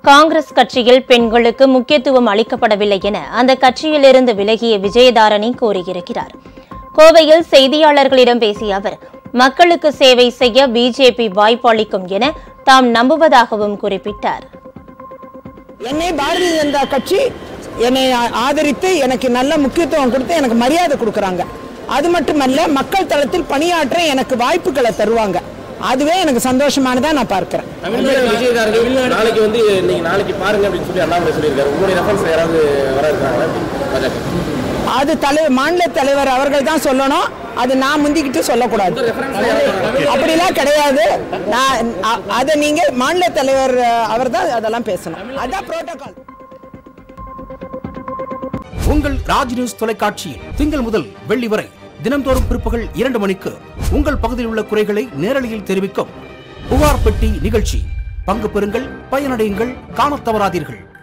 காங்கிரஸ் கட்சியில் பெண்களுக்கு முக்கியத்துவம் அளிக்கப்படவில்லை என அந்த கட்சியிலிருந்து விலகிய விஜயதாரணி கூறியிருக்கிறார் கோவையில் செய்தியாளர்களிடம் பேசிய அவர் மக்களுக்கு சேவை செய்ய பிஜேபி வாய்ப்பு அளிக்கும் என தாம் நம்புவதாகவும் குறிப்பிட்டார் என்னை பாரதிய ஜனதா கட்சி என்னை ஆ- ஆதரித்து எனக்கு நல்ல முக்கியத்துவம் கொடுத்து எனக்கு மரியாதை கொடுக்குறாங்க அது மட்டுமல்ல மக்கள் தளத்தில் பணியாற்ற எனக்கு வாய்ப்புகளை தருவாங்க அதுவே எனக்கு சந்தோஷமானதா நான் பார்க்கிறேன் தமிழ்நாடு விஜயதாரர்கள் நாளைக்கு வந்து நீங்க நாளைக்கு பாருங்க அப்படின்னு சொல்லி அண்ணாமலை சொல்லியிருக்காரு உங்களுடைய ரெஃபரன்ஸ் யாராவது வர இருக்காங்களா பாஜக அது தலைவர் மாநில தலைவர் அவர்கள் தான் சொல்லணும் அது நான் முந்திக்கிட்டு சொல்லக்கூடாது அப்படிலாம் கிடையாது நான் அ- அதை நீங்க மாநில தலைவர் அவர் தான் அதெல்லாம் பேசணும் அதான் புரோட்டோகால் உங்கள் ராஜ் நியூஸ் தொலைக்காட்சியில் திங்கள் முதல் வெள்ளி வரை தினம்தோறும் பிற்பகல் இரண்டு மணிக்கு உங்கள் பகுதியில் உள்ள குறைகளை நேரலையில் தெரிவிக்கும் புகார் பெட்டி நிகழ்ச்சி பங்கு பெறுங்கள் பயனடையுங்கள் காணத் தவறாதீர்கள்